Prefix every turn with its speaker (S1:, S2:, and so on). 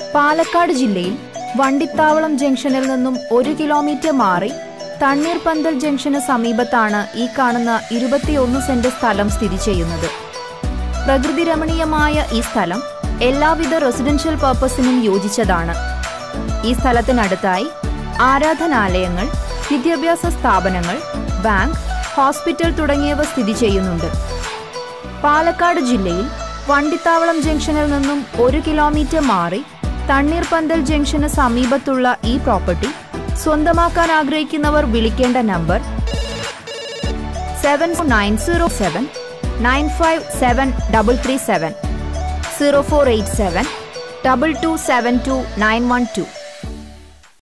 S1: പാലക്കാട് ജില്ലയിൽ വണ്ടിത്താവളം ജംഗ്ഷനിൽ നിന്നും ഒരു കിലോമീറ്റർ മാറി തണ്ണീർപന്തൽ ജംഗ്ഷന് സമീപത്താണ് ഈ കാണുന്ന ഇരുപത്തിയൊന്ന് സെന്റ് സ്ഥലം സ്ഥിതി ചെയ്യുന്നത് പ്രകൃതി രമണീയമായ ഈ സ്ഥലം എല്ലാവിധ റെസിഡൻഷ്യൽ പർപ്പസിനും യോജിച്ചതാണ് ഈ സ്ഥലത്തിനടുത്തായി ആരാധനാലയങ്ങൾ വിദ്യാഭ്യാസ സ്ഥാപനങ്ങൾ ബാങ്ക് ഹോസ്പിറ്റൽ തുടങ്ങിയവ സ്ഥിതി ചെയ്യുന്നുണ്ട് പാലക്കാട് ജില്ലയിൽ വണ്ടിത്താവളം ജംഗ്ഷനിൽ നിന്നും ഒരു കിലോമീറ്റർ മാറി തണ്ണീർപന്തൽ ജംഗ്ഷന് സമീപത്തുള്ള ഈ പ്രോപ്പർട്ടി സ്വന്തമാക്കാൻ ആഗ്രഹിക്കുന്നവർ വിളിക്കേണ്ട number seven nine zero seven nine five seven double three seven zero four eight seven double two seven two nine one to